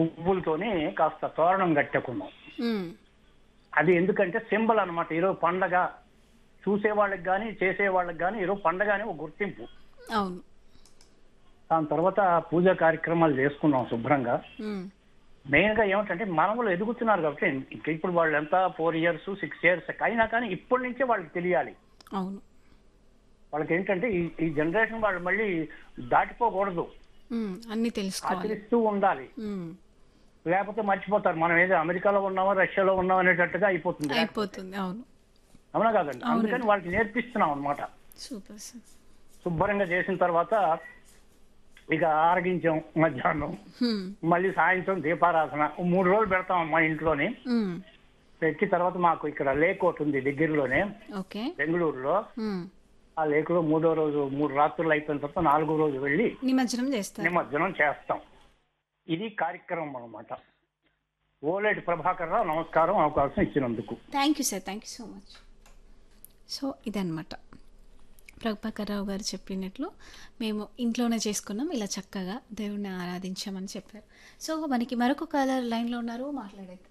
పువ్వులతోని కాస్త తోరణం కట్టుకున్నాం ఉమ్, అది ఎందుకంటే సింబల్ అన్నమాట ఈరోజు పండగ చూసే వాళ్ళకి కానీ చేసే వాళ్ళకి కానీ ఈరోజు పండగ అని ఒక గుర్తింపు అవును దాని తర్వాత పూజా కార్యక్రమాలు చేసుకున్నాం శుభ్రంగా ఉమ్, మెయిన్ గా ఏమిటంటే మనములు ఎదుగుతున్నారు కాబట్టి ఇంక ఇప్పుడు వాళ్ళు ఎంత ఫోర్ ఇయర్స్ సిక్స్ ఇయర్స్ అయినా కానీ ఇప్పటి నుంచే వాళ్ళకి తెలియాలి అవును వాళ్ళకి ఏంటంటే ఈ ఈ జనరేషన్ వాళ్ళు మళ్ళీ దాటిపోకూడదు ఉమ్, అన్నీ తెలుసుకోవాలి ఆచరిస్తూ ఉండాలి ఉమ్, లేకపోతే మర్చిపోతారు మనం ఏదో అమెరికాలో ఉన్నామో రష్యాలో ఉన్నాం అనేటట్టుగా అయిపోతుంది అయిపోతుంది అవును అవునా కాదండి అందుకని వాళ్ళకి నేర్పిస్తున్నాం అన్నమాట సూపర్ సార్ శుభ్రంగా చేసిన తర్వాత ఇక ఆరగించాం మధ్యాహ్నం ఉమ్, మళ్ళీ సాయంత్రం దీపారాధన ఓ మూడు రోజులు పెడతాం మా ఇంట్లోని ఉమ్, పెట్టి తర్వాత మాకు ఇక్కడ లేక్ ఒకటి ఉంది దగ్గరలోనే ఓకే బెంగళూరులో ఉమ్, ఆ లేకులో మూడో రోజు మూడు రాత్రులు అయిపోయిన తర్వాత నాలుగో రోజు వెళ్ళి నిమజ్జనం చేస్తారు నిమజ్జనం చేస్తాం ఇది కార్యక్రమం అన్నమాట ఓలేటి ప్రభాకర్ రావు నమస్కారం అవకాశం ఇచ్చినందుకు thank you sir thank you so much so ఇదన్నమాట ప్రభాకర్రావు గారు చెప్పినట్లు మేము ఇంట్లోనే చేసుకున్నాం ఇలా చక్కగా దేవుణ్ణి ఆరాధించామని చెప్పారు సో మనకి మరొక కాలర్ లైన్లో ఉన్నారు మాట్లాడేది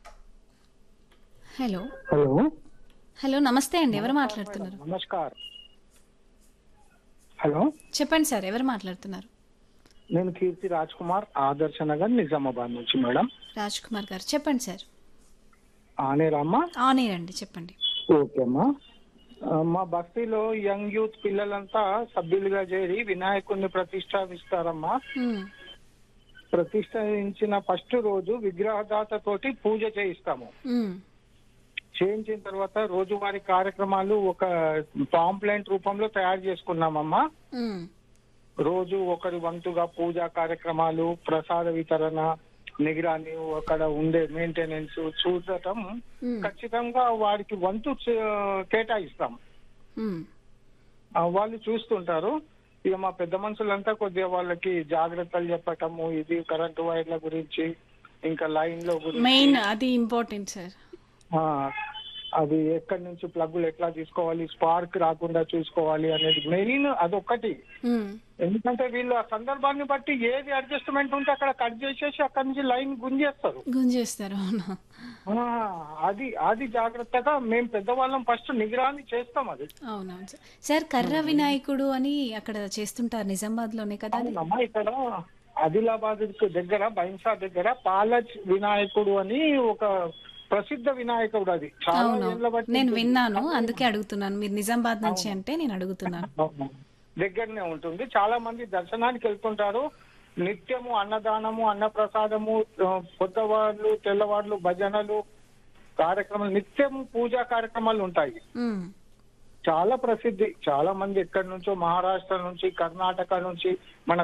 హలో హలో హలో నమస్తే అండి ఎవరు మాట్లాడుతున్నారు నమస్కార్ హలో చెప్పండి సార్ ఎవరు మాట్లాడుతున్నారు నేను కీర్తి రాజ్ కుమార్ ఆదర్శ నగర్ నిజామాబాద్ నుంచి మేడం రాజ్ కుమార్ గారు చెప్పండి సార్ ఆనేరామ్మా ఆనే రండి చెప్పండి ఓకే అమ్మా ఆ, మా బస్తీలో యంగ్ యూత్ పిల్లలంతా సభ్యులుగా చేరి వినాయకుడిని ప్రతిష్టాపిస్తారమ్మా మ్మ్. ప్రతిష్ఠించిన ఫస్ట్ రోజు విగ్రహదాత తోటి పూజ చేయిస్తాము మ్మ్. చేయించిన తర్వాత రోజువారీ కార్యక్రమాలు ఒక పాంప్లెంట్ రూపంలో తయారు చేసుకున్నామమ్మా మ్మ్. రోజు ఒకరి వంతుగా పూజా కార్యక్రమాలు ప్రసాద వితరణ నిగరాని అక్కడ ఉండే మెయింటెనెన్స్ చూడటం మ్మ్. ఖచ్చితంగా వారికి వంతు చే- కేటాయిస్తాం మ్మ్. ఆ, వాళ్ళు చూస్తుంటారు ఇక మా పెద్ద మనుషులంతా కొద్దిగా వాళ్ళకి జాగ్రత్తలు చెప్పటము ఇది కరెంటు వైర్ల గురించి ఇంకా లైన్ లో గురించి మెయిన్ అది ఇంపార్టెంట్ సార్ ఆ, అది ఎక్కడి నుంచి ప్లగ్గులు ఎట్లా తీసుకోవాలి స్పార్క్ రాకుండా చూసుకోవాలి అనేది మెయిన్ అదొక్కటి మ్మ్. ఎందుకంటే వీళ్ళు ఆ సందర్భాన్ని బట్టి ఏది అడ్జస్ట్మెంట్ ఉంటే అక్కడ కట్ చేసేసి అక్కడి నుంచి లైన్ గుంజేస్తారు గుంజేస్తారు అవును ఆ, అది అది జాగ్రత్తగా మేము పెద్దవాళ్ళం ఫస్ట్ నిగరాన్ని చేస్తాం అది అవునవును సార్ సార్ కర్ర వినాయకుడు అని అక్కడ చేస్తుంటారు నిజామాబాద్ లోనే కదా అది అవునమ్మా ఇక్కడ ఆదిలాబాద్ దగ్గర బైన్సా దగ్గర పాలచ్ వినాయకుడు అని ఒక ప్రసిద్ధ వినాయకుడు అది చాలా అవును ఏళ్ల బట్టి నేను విన్నాను అందుకే అడుగుతున్నాను మీరు నిజామాబాద్ నుంచి అంటే నేను అడుగుతున్నాను అవును. దగ్గరనే ఉంటుంది చాలా మంది దర్శనానికి వెళ్తుంటారు నిత్యము అన్నదానము అన్నప్రసాదము ఆ, పొద్దవాళ్ళు తెల్లవాళ్ళు భజనలు కార్యక్రమాలు నిత్యము పూజా కార్యక్రమాలు ఉంటాయి మ్మ్. చాలా ప్రసిద్ధి చాలా మంది ఎక్కడి నుంచో మహారాష్ట్ర నుంచి కర్ణాటక నుంచి మన